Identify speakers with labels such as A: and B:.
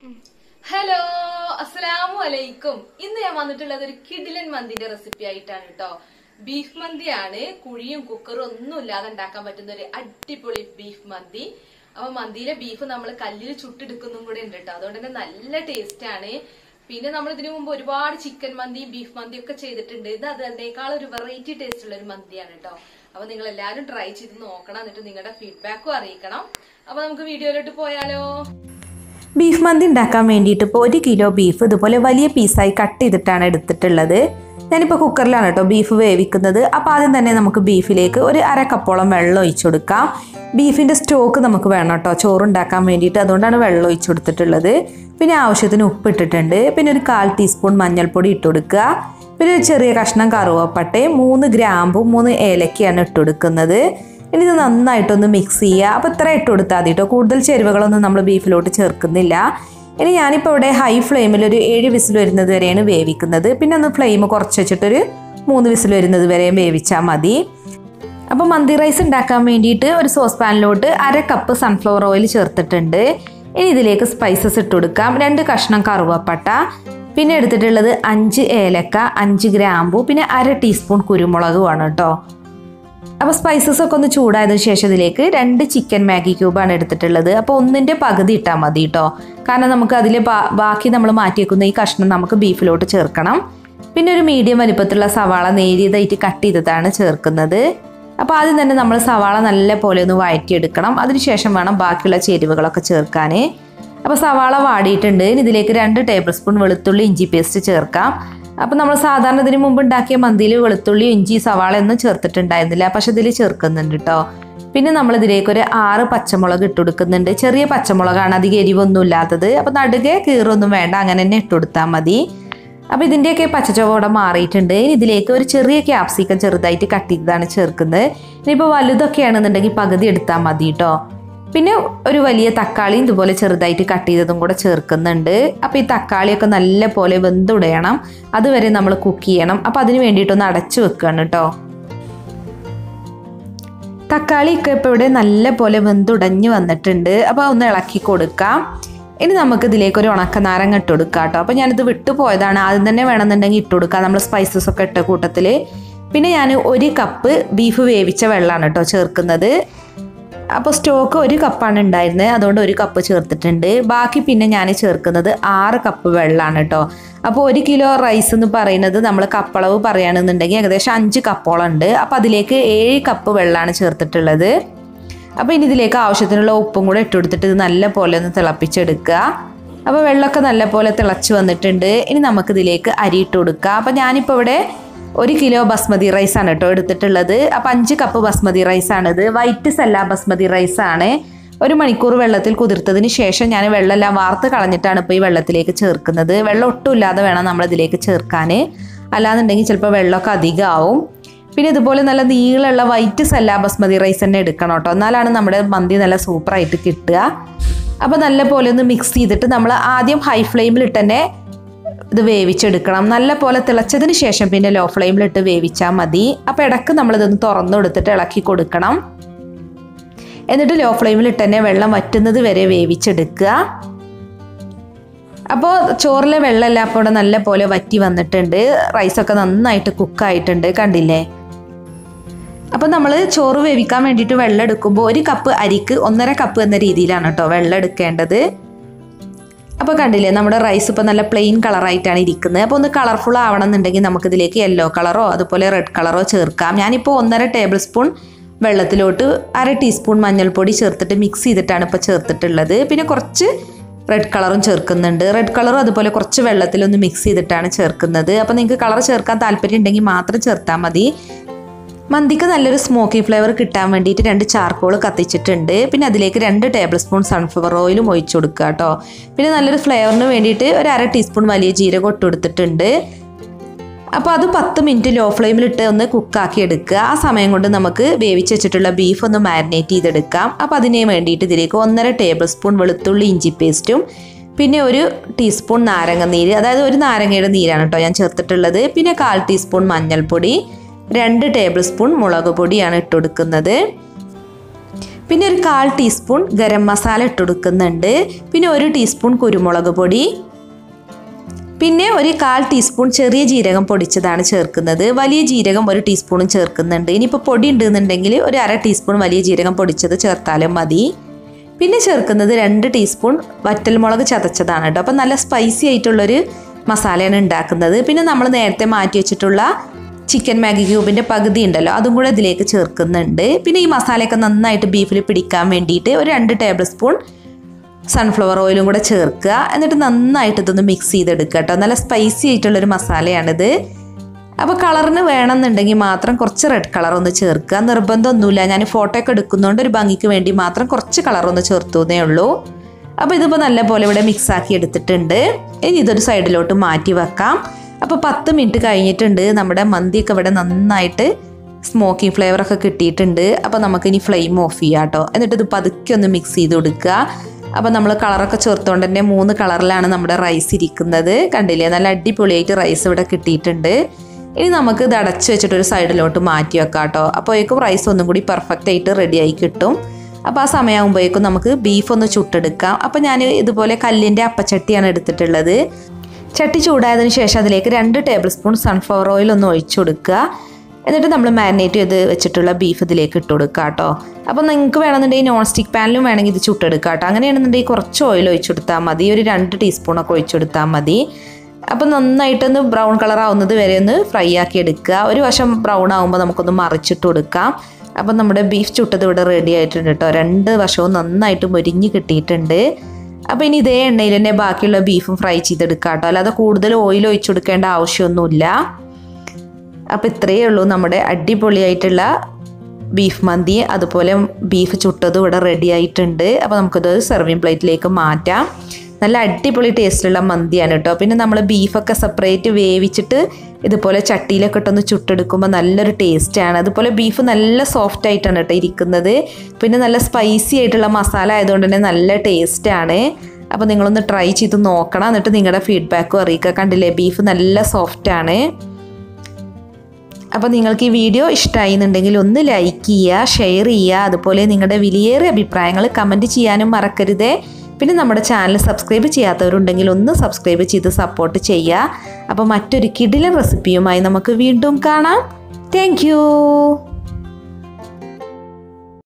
A: hello അസ്സലാമു അലൈക്കും ഇന്ന് ഞാൻ വന്നിട്ടുള്ളത് ഒരു കിഡിലൻ മന്തിന്റെ റെസിപ്പി ആയിട്ടാണ് കേട്ടോ ബീഫ് മന്തിയാണ് കുഴിയും കുക്കറും ഒന്നും ഇല്ലാതെ ഉണ്ടാക്കാൻ പറ്റുന്ന ഒരു അടിപൊളി ബീഫ് മന്തി അപ്പൊ മന്തിയിലെ ബീഫ് നമ്മൾ കല്ലിൽ ചുട്ടെടുക്കുന്നതും കൂടെ ഉണ്ട് കേട്ടോ അതുകൊണ്ട് തന്നെ നല്ല ടേസ്റ്റ് ആണ് പിന്നെ നമ്മൾ ഇതിനു മുമ്പ് ഒരുപാട് ചിക്കൻ മന്തി ബീഫ് മന്തി ഒക്കെ ചെയ്തിട്ടുണ്ട് ഇത് അതിനേക്കാൾ ഒരു വെറൈറ്റി ടേസ്റ്റ് ഉള്ള ഒരു മന്തിയാണ് കേട്ടോ അപ്പൊ നിങ്ങൾ എല്ലാവരും ട്രൈ ചെയ്ത് നോക്കണം എന്നിട്ട് നിങ്ങളുടെ ഫീഡ്ബാക്കും അറിയിക്കണം അപ്പൊ നമുക്ക് വീഡിയോയിലോട്ട് പോയാലോ
B: ബീഫ് മന്തി ഉണ്ടാക്കാൻ വേണ്ടിയിട്ട് ഇപ്പോൾ ഒരു കിലോ ബീഫ് ഇതുപോലെ വലിയ പീസായി കട്ട് ചെയ്തിട്ടാണ് എടുത്തിട്ടുള്ളത് ഞാനിപ്പോൾ കുക്കറിലാണ് കേട്ടോ ബീഫ് വേവിക്കുന്നത് അപ്പോൾ ആദ്യം തന്നെ നമുക്ക് ബീഫിലേക്ക് ഒരു അര കപ്പോളം വെള്ളം ഒഴിച്ചു കൊടുക്കാം ബീഫിൻ്റെ സ്റ്റോക്ക് നമുക്ക് വേണം കേട്ടോ ചോറുണ്ടാക്കാൻ വേണ്ടിയിട്ട് അതുകൊണ്ടാണ് വെള്ളം ഒഴിച്ചു കൊടുത്തിട്ടുള്ളത് പിന്നെ ആവശ്യത്തിന് ഉപ്പ് ഇട്ടിട്ടുണ്ട് പിന്നെ ഒരു കാൽ ടീസ്പൂൺ മഞ്ഞൾപ്പൊടി ഇട്ട് കൊടുക്കുക പിന്നെ ഒരു ചെറിയ കഷ്ണം കറുവപ്പട്ടയും മൂന്ന് ഗ്രാമ്പും മൂന്ന് ഏലക്കയാണ് ഇട്ട് കൊടുക്കുന്നത് ഇനി ഇത് നന്നായിട്ടൊന്ന് മിക്സ് ചെയ്യുക അപ്പോൾ ഇത്ര ഇട്ട് കൊടുത്താൽ മതി കേട്ടോ കൂടുതൽ ചേരുവകളൊന്നും നമ്മൾ ബീഫിലോട്ട് ചേർക്കുന്നില്ല ഇനി ഞാനിപ്പോൾ ഇവിടെ ഹൈ ഫ്ലെയിമിൽ ഒരു ഏഴ് വിസിൽ വരുന്നത് വരെയാണ് വേവിക്കുന്നത് പിന്നെ ഒന്ന് ഫ്ലെയിം കുറച്ച് വെച്ചിട്ടൊരു മൂന്ന് വിസിൽ വരുന്നത് വരെയും വേവിച്ചാൽ മതി അപ്പോൾ മന്തി റൈസ് ഉണ്ടാക്കാൻ വേണ്ടിയിട്ട് ഒരു സോസ് പാനിലോട്ട് അര കപ്പ് സൺഫ്ലവർ ഓയിൽ ചേർത്തിട്ടുണ്ട് ഇനി ഇതിലേക്ക് സ്പൈസസ് ഇട്ട് കൊടുക്കാം രണ്ട് കഷ്ണം കറുവപ്പട്ട പിന്നെ എടുത്തിട്ടുള്ളത് അഞ്ച് ഏലക്ക അഞ്ച് ഗ്രാമ്പു പിന്നെ അര ടീസ്പൂൺ കുരുമുളകുമാണ് കേട്ടോ അപ്പോൾ സ്പൈസസ് ഒക്കെ ഒന്ന് ചൂടായതിനു ശേഷം ഇതിലേക്ക് രണ്ട് ചിക്കൻ മാഗി ക്യൂബാണ് എടുത്തിട്ടുള്ളത് അപ്പോൾ ഒന്നിൻ്റെ പകുതി ഇട്ടാൽ മതി കേട്ടോ കാരണം നമുക്ക് അതിൽ ബാക്കി നമ്മൾ മാറ്റി വെക്കുന്ന ഈ കഷ്ണം നമുക്ക് ബീഫിലോട്ട് ചേർക്കണം പിന്നെ ഒരു മീഡിയം വലിപ്പത്തിലുള്ള സവാള നേരിയതായിട്ട് കട്ട് ചെയ്തതാണ് ചേർക്കുന്നത് അപ്പോൾ ആദ്യം തന്നെ നമ്മൾ സവാള നല്ല പോലെ ഒന്ന് വഴറ്റിയെടുക്കണം അതിനുശേഷം വേണം ബാക്കിയുള്ള ചേരുവകളൊക്കെ ചേർക്കാൻ അപ്പോൾ സവാള വാടിയിട്ടുണ്ട് ഇനി ഇതിലേക്ക് രണ്ട് ടേബിൾ സ്പൂൺ വെളുത്തുള്ളി ഇഞ്ചി പേസ്റ്റ് ചേർക്കാം അപ്പോൾ നമ്മൾ സാധാരണ ഇതിന് മുമ്പ് ഉണ്ടാക്കിയ മന്തിയിൽ വെളുത്തുള്ളി ഇഞ്ചി സവാള ഒന്നും ചേർത്തിട്ടുണ്ടായിരുന്നില്ല പക്ഷെ ഇതിൽ ചേർക്കുന്നുണ്ട് കേട്ടോ പിന്നെ നമ്മൾ ഇതിലേക്ക് ഒരു ആറ് പച്ചമുളക് ഇട്ട് കൊടുക്കുന്നുണ്ട് ചെറിയ പച്ചമുളകാണ് അധികം എരിവൊന്നും ഇല്ലാത്തത് അപ്പോൾ നടുകെ കീറൊന്നും വേണ്ട അങ്ങനെ തന്നെ ഇട്ട് കൊടുത്താൽ മതി അപ്പോൾ ഇതിൻ്റെയൊക്കെ പച്ചച്ചോടെ മാറിയിട്ടുണ്ട് ഇനി ഇതിലേക്ക് ഒരു ചെറിയ ക്യാപ്സിക്കം ചെറുതായിട്ട് കട്ട് ചെയ്തതാണ് ചേർക്കുന്നത് ഇനിയിപ്പോൾ വലുതൊക്കെയാണെന്നുണ്ടെങ്കിൽ പകുതി എടുത്താൽ മതി കേട്ടോ പിന്നെ ഒരു വലിയ തക്കാളി ഇതുപോലെ ചെറുതായിട്ട് കട്ട് ചെയ്തതും കൂടെ ചേർക്കുന്നുണ്ട് അപ്പോൾ ഈ തക്കാളിയൊക്കെ നല്ല പോലെ വെന്തുടയണം അതുവരെ നമ്മൾ കുക്ക് ചെയ്യണം അപ്പോൾ അതിന് വേണ്ടിയിട്ടൊന്ന് അടച്ചു വെക്കുകയാണ് കേട്ടോ തക്കാളിയൊക്കെ ഇപ്പോൾ ഇവിടെ നല്ല പോലെ വെന്തുടഞ്ഞ് വന്നിട്ടുണ്ട് അപ്പോൾ ഒന്ന് ഇളക്കി കൊടുക്കാം ഇനി നമുക്ക് ഇതിലേക്ക് ഒരു ഉണക്ക നാരങ്ങ ഇട്ട് കൊടുക്കാം കേട്ടോ അപ്പോൾ ഞാനിത് വിട്ടു പോയതാണ് ആദ്യം തന്നെ വേണമെന്നുണ്ടെങ്കിൽ ഇട്ട് കൊടുക്കാം നമ്മൾ സ്പൈസസ് ഒക്കെ ഇട്ട കൂട്ടത്തിൽ പിന്നെ ഞാൻ ഒരു കപ്പ് ബീഫ് വേവിച്ച വെള്ളമാണ് കേട്ടോ ചേർക്കുന്നത് അപ്പോൾ സ്റ്റോക്ക് ഒരു കപ്പാണ് ഉണ്ടായിരുന്നത് അതുകൊണ്ട് ഒരു കപ്പ് ചേർത്തിട്ടുണ്ട് ബാക്കി പിന്നെ ഞാൻ ചേർക്കുന്നത് ആറ് കപ്പ് വെള്ളമാണ് കേട്ടോ അപ്പോൾ ഒരു കിലോ റൈസ് എന്ന് പറയുന്നത് നമ്മൾ കപ്പളവ് പറയുകയാണെന്നുണ്ടെങ്കിൽ ഏകദേശം അഞ്ച് കപ്പോളം ഉണ്ട് അപ്പോൾ അതിലേക്ക് ഏഴ് കപ്പ് വെള്ളമാണ് ചേർത്തിട്ടുള്ളത് അപ്പോൾ ഇനി ഇതിലേക്ക് ആവശ്യത്തിനുള്ള ഉപ്പും കൂടെ ഇട്ട് കൊടുത്തിട്ട് ഇത് നല്ല പോലെ ഒന്ന് തിളപ്പിച്ചെടുക്കുക അപ്പോൾ വെള്ളമൊക്കെ നല്ല പോലെ തിളച്ച് വന്നിട്ടുണ്ട് ഇനി നമുക്കിതിലേക്ക് അരി ഇട്ട് കൊടുക്കുക അപ്പോൾ ഞാനിപ്പോൾ ഇവിടെ ഒരു കിലോ ബസ്മതി റൈസ് ആണ് കേട്ടോ എടുത്തിട്ടുള്ളത് അപ്പം അഞ്ച് കപ്പ് ബസ്മതി റൈസ് ആണിത് വൈറ്റ് സെല്ല ബസ്മതി റൈസ് ആണ് ഒരു മണിക്കൂർ വെള്ളത്തിൽ കുതിർത്തതിന് ശേഷം ഞാൻ വെള്ളമെല്ലാം വാർത്ത് കളഞ്ഞിട്ടാണ് ഇപ്പോൾ ഈ വെള്ളത്തിലേക്ക് ചേർക്കുന്നത് വെള്ളം ഒട്ടും ഇല്ലാതെ വേണം നമ്മൾ ഇതിലേക്ക് ചേർക്കാൻ അല്ലാന്നുണ്ടെങ്കിൽ ചിലപ്പോൾ വെള്ളമൊക്കെ അധികമാവും പിന്നെ ഇതുപോലെ നല്ല നീളമുള്ള വൈറ്റ് സെല്ല ബസ്മതി റൈസ് തന്നെ എടുക്കണം കേട്ടോ എന്നാലാണ് നമ്മുടെ മന്തി നല്ല സൂപ്പറായിട്ട് കിട്ടുക അപ്പോൾ നല്ല പോലെ ഒന്ന് മിക്സ് ചെയ്തിട്ട് നമ്മൾ ആദ്യം ഹൈ ഫ്ലെയിമിലിട്ട് തന്നെ ഇത് വേവിച്ചെടുക്കണം നല്ല പോലെ തിളച്ചതിന് ശേഷം പിന്നെ ലോ ഫ്ലെയിമിലിട്ട് വേവിച്ചാൽ മതി അപ്പോൾ ഇടക്ക് നമ്മളിതൊന്ന് തുറന്നു കൊടുത്തിട്ട് ഇളക്കി കൊടുക്കണം എന്നിട്ട് ലോ ഫ്ലെയിമിലിട്ട് തന്നെ വെള്ളം വറ്റുന്നത് വരെ വേവിച്ചെടുക്കുക അപ്പോൾ ചോറിലെ വെള്ളമെല്ലാം അപ്പോൾ ഇവിടെ നല്ല പോലെ വറ്റി വന്നിട്ടുണ്ട് റൈസൊക്കെ നന്നായിട്ട് കുക്കായിട്ടുണ്ട് കണ്ടില്ലേ അപ്പോൾ നമ്മൾ ചോറ് വേവിക്കാൻ വേണ്ടിയിട്ട് വെള്ളം എടുക്കുമ്പോൾ ഒരു കപ്പ് അരിക്ക് ഒന്നര കപ്പ് എന്ന രീതിയിലാണ് കേട്ടോ വെള്ളം എടുക്കേണ്ടത് അപ്പോൾ കണ്ടില്ലേ നമ്മുടെ റൈസ് ഇപ്പോൾ നല്ല പ്ലെയിൻ കളറായിട്ടാണ് ഇരിക്കുന്നത് അപ്പോൾ ഒന്ന് കളർഫുൾ ആവണം എന്നുണ്ടെങ്കിൽ നമുക്കിതിലേക്ക് യെല്ലോ കളറോ അതുപോലെ റെഡ് കളറോ ചേർക്കാം ഞാനിപ്പോൾ ഒന്നര ടേബിൾ സ്പൂൺ വെള്ളത്തിലോട്ട് അര ടീസ്പൂൺ മഞ്ഞൾപ്പൊടി ചേർത്തിട്ട് മിക്സ് ചെയ്തിട്ടാണ് ഇപ്പോൾ ചേർത്തിട്ടുള്ളത് പിന്നെ കുറച്ച് റെഡ് കളറും ചേർക്കുന്നുണ്ട് റെഡ് കളറും അതുപോലെ കുറച്ച് വെള്ളത്തിലൊന്ന് മിക്സ് ചെയ്തിട്ടാണ് ചേർക്കുന്നത് അപ്പോൾ നിങ്ങൾക്ക് കളർ ചേർക്കാൻ താല്പര്യം ഉണ്ടെങ്കിൽ മാത്രം ചേർത്താൽ മതി മന്തിക്ക് നല്ലൊരു സ്മോക്കി ഫ്ലേവർ കിട്ടാൻ വേണ്ടിയിട്ട് രണ്ട് ചാർക്കോൾ കത്തിച്ചിട്ടുണ്ട് പിന്നെ അതിലേക്ക് രണ്ട് ടേബിൾ സ്പൂൺ സൺഫ്ലവർ ഓയിലും ഒഴിച്ചു കൊടുക്കുക കേട്ടോ പിന്നെ നല്ലൊരു ഫ്ലേവറിന് വേണ്ടിയിട്ട് ഒരു അര ടീസ്പൂൺ വലിയ ജീരകം ഇട്ട് കൊടുത്തിട്ടുണ്ട് അപ്പോൾ അത് പത്ത് മിനിറ്റ് ലോ ഫ്ലെയിമിലിട്ട് ഒന്ന് കുക്കാക്കി എടുക്കുക ആ സമയം കൊണ്ട് നമുക്ക് വേവിച്ച് വെച്ചിട്ടുള്ള ബീഫ് ഒന്ന് മാരിനേറ്റ് ചെയ്തെടുക്കാം അപ്പോൾ അതിന് വേണ്ടിയിട്ട് ഇതിലേക്ക് ഒന്നര ടേബിൾ സ്പൂൺ വെളുത്തുള്ളി ഇഞ്ചി പേസ്റ്റും പിന്നെ ഒരു ടീസ്പൂൺ നാരങ്ങ നീര് അതായത് ഒരു നാരങ്ങയുടെ നീരാണ് കേട്ടോ ഞാൻ ചേർത്തിട്ടുള്ളത് പിന്നെ കാൽ ടീസ്പൂൺ മഞ്ഞൾപ്പൊടി രണ്ട് ടേബിൾ സ്പൂൺ മുളക് പൊടിയാണ് ഇട്ട് കൊടുക്കുന്നത് പിന്നെ ഒരു കാൽ ടീസ്പൂൺ ഗരം മസാല ഇട്ട് കൊടുക്കുന്നുണ്ട് പിന്നെ ഒരു ടീസ്പൂൺ കുരുമുളക് പൊടി പിന്നെ ഒരു കാൽ ടീസ്പൂൺ ചെറിയ ജീരകം പൊടിച്ചതാണ് ചേർക്കുന്നത് വലിയ ജീരകം ഒരു ടീസ്പൂണും ചേർക്കുന്നുണ്ട് ഇനിയിപ്പോൾ പൊടി ഉണ്ടെന്നുണ്ടെങ്കിൽ ഒരു അര ടീസ്പൂൺ വലിയ ജീരകം പൊടിച്ചത് ചേർത്താലും മതി പിന്നെ ചേർക്കുന്നത് രണ്ട് ടീസ്പൂൺ വറ്റൽമുളക് ചതച്ചതാണ് കേട്ടോ അപ്പം നല്ല സ്പൈസി ആയിട്ടുള്ളൊരു മസാലയാണ് ഉണ്ടാക്കുന്നത് പിന്നെ നമ്മൾ നേരത്തെ മാറ്റി വെച്ചിട്ടുള്ള ചിക്കൻ മാഗി ക്യൂബിൻ്റെ പകുതി ഉണ്ടല്ലോ അതും കൂടെ ഇതിലേക്ക് ചേർക്കുന്നുണ്ട് പിന്നെ ഈ മസാലയൊക്കെ നന്നായിട്ട് ബീഫിൽ പിടിക്കാൻ വേണ്ടിയിട്ട് ഒരു രണ്ട് ടേബിൾ സ്പൂൺ സൺഫ്ലവർ ഓയിലും കൂടെ ചേർക്കുക എന്നിട്ട് നന്നായിട്ട് ഇതൊന്ന് മിക്സ് ചെയ്തെടുക്കുക കേട്ടോ നല്ല സ്പൈസി ആയിട്ടുള്ളൊരു മസാലയാണിത് അപ്പോൾ കളറിന് വേണമെന്നുണ്ടെങ്കിൽ മാത്രം കുറച്ച് റെഡ് കളർ ഒന്ന് ചേർക്കുക നിർബന്ധമൊന്നുമില്ല ഞാൻ ഫോട്ടോ ഒക്കെ എടുക്കുന്നതുകൊണ്ട് ഒരു ഭംഗിക്ക് വേണ്ടി മാത്രം കുറച്ച് കളർ ഒന്ന് ചേർത്തുന്നേ ഉള്ളൂ അപ്പോൾ ഇതിപ്പോൾ നല്ലപോലെ ഇവിടെ മിക്സ് ആക്കി എടുത്തിട്ടുണ്ട് ഇനി ഇതൊരു സൈഡിലോട്ട് മാറ്റി വെക്കാം അപ്പോൾ പത്ത് മിനിറ്റ് കഴിഞ്ഞിട്ടുണ്ട് നമ്മുടെ മന്തിയൊക്കെ ഇവിടെ നന്നായിട്ട് സ്മോക്കിംഗ് ഫ്ലേവറൊക്കെ കിട്ടിയിട്ടുണ്ട് അപ്പോൾ നമുക്കിനി ഫ്ലെയിം ഓഫ് ചെയ്യാം കേട്ടോ എന്നിട്ട് ഇത് പതുക്കെ ഒന്ന് മിക്സ് ചെയ്ത് കൊടുക്കുക അപ്പോൾ നമ്മൾ കളറൊക്കെ ചേർത്തുകൊണ്ട് തന്നെ മൂന്ന് കളറിലാണ് നമ്മുടെ റൈസ് ഇരിക്കുന്നത് കണ്ടില്ലേ നല്ല അടിപൊളിയായിട്ട് റൈസ് ഇവിടെ കിട്ടിയിട്ടുണ്ട് ഇനി നമുക്ക് ഇത് അടച്ചു വെച്ചിട്ട് ഒരു സൈഡിലോട്ട് മാറ്റി വെക്കാം കേട്ടോ അപ്പോഴേക്കും റൈസ് ഒന്നും കൂടി പെർഫെക്റ്റ് ആയിട്ട് റെഡി ആയി കിട്ടും അപ്പോൾ ആ സമയമാകുമ്പോഴേക്കും നമുക്ക് ബീഫ് ഒന്ന് ചുട്ടെടുക്കാം അപ്പോൾ ഞാൻ ഇതുപോലെ കല്ലിൻ്റെ അപ്പച്ചട്ടിയാണ് എടുത്തിട്ടുള്ളത് ചട്ടി ചൂടായതിനു ശേഷം അതിലേക്ക് രണ്ട് ടേബിൾ സ്പൂൺ സൺഫ്ലവർ ഓയിൽ ഒന്ന് ഒഴിച്ചു കൊടുക്കുക എന്നിട്ട് നമ്മൾ മാരിനേറ്റ് ചെയ്ത് വെച്ചിട്ടുള്ള ബീഫ് ഇതിലേക്ക് ഇട്ട് കൊടുക്കുക കേട്ടോ അപ്പോൾ നിങ്ങൾക്ക് വേണമെന്നുണ്ടെങ്കിൽ നോൺ സ്റ്റിക്ക് പാനിലും വേണമെങ്കിൽ ഇത് ചുട്ടെടുക്കുക കേട്ടോ അങ്ങനെയാണെന്നുണ്ടെങ്കിൽ കുറച്ച് ഓയിൽ ഒഴിച്ചെടുത്താൽ മതി ഒരു രണ്ട് ടീസ്പൂണൊക്കെ ഒഴിച്ചെടുത്താൽ മതി അപ്പോൾ നന്നായിട്ടൊന്ന് ബ്രൗൺ കളർ ആവുന്നത് വരെ ഒന്ന് ഫ്രൈ ആക്കി എടുക്കുക ഒരു വശം ബ്രൗൺ ആകുമ്പോൾ നമുക്കൊന്ന് മറിച്ചിട്ട് കൊടുക്കാം അപ്പം നമ്മുടെ ബീഫ് ചുട്ടത് ഇവിടെ റെഡി ആയിട്ടുണ്ട് കേട്ടോ രണ്ട് വശവും നന്നായിട്ട് മൊരിഞ്ഞ് കിട്ടിയിട്ടുണ്ട് അപ്പോൾ ഇനി ഇതേ എണ്ണയിൽ തന്നെ ബാക്കിയുള്ള ബീഫും ഫ്രൈ ചെയ്തെടുക്കാം കേട്ടോ അല്ലാതെ കൂടുതൽ ഓയിൽ ഒഴിച്ചു കൊടുക്കേണ്ട ആവശ്യമൊന്നുമില്ല അപ്പോൾ ഇത്രയേ ഉള്ളൂ നമ്മുടെ അടിപൊളിയായിട്ടുള്ള ബീഫ് മന്തി അതുപോലെ ബീഫ് ചുട്ടതും ഇവിടെ റെഡി ആയിട്ടുണ്ട് അപ്പോൾ നമുക്കത് സെർവിങ് പ്ലേറ്റിലേക്ക് മാറ്റാം നല്ല അടിപൊളി ടേസ്റ്റുള്ള മന്തിയാണ് കേട്ടോ പിന്നെ നമ്മൾ ബീഫൊക്കെ സെപ്പറേറ്റ് വേവിച്ചിട്ട് ഇതുപോലെ ചട്ടിയിലൊക്കെ ഇട്ടൊന്ന് ചുട്ടെടുക്കുമ്പോൾ നല്ലൊരു ടേസ്റ്റാണ് അതുപോലെ ബീഫ് നല്ല സോഫ്റ്റ് ആയിട്ടാണ് കേട്ടോ ഇരിക്കുന്നത് പിന്നെ നല്ല സ്പൈസി ആയിട്ടുള്ള മസാല ആയതുകൊണ്ട് തന്നെ നല്ല ടേസ്റ്റാണ് അപ്പോൾ നിങ്ങളൊന്ന് ട്രൈ ചെയ്ത് നോക്കണം എന്നിട്ട് നിങ്ങളുടെ ഫീഡ്ബാക്കും അറിയിക്കുക കണ്ടില്ലേ ബീഫ് നല്ല സോഫ്റ്റാണ് അപ്പോൾ നിങ്ങൾക്ക് ഈ വീഡിയോ ഇഷ്ടമായി എന്നുണ്ടെങ്കിൽ ഒന്ന് ലൈക്ക് ചെയ്യുക ഷെയർ ചെയ്യുക അതുപോലെ നിങ്ങളുടെ വിലയേറിയ അഭിപ്രായങ്ങൾ കമൻറ്റ് ചെയ്യാനും മറക്കരുതേ പിന്നെ നമ്മുടെ ചാനൽ സബ്സ്ക്രൈബ് ചെയ്യാത്തവരുണ്ടെങ്കിൽ ഒന്ന് സബ്സ്ക്രൈബ് ചെയ്ത് സപ്പോർട്ട് ചെയ്യുക അപ്പോൾ മറ്റൊരു കിടിലൻ റെസിപ്പിയുമായി നമുക്ക് വീണ്ടും കാണാം താങ്ക്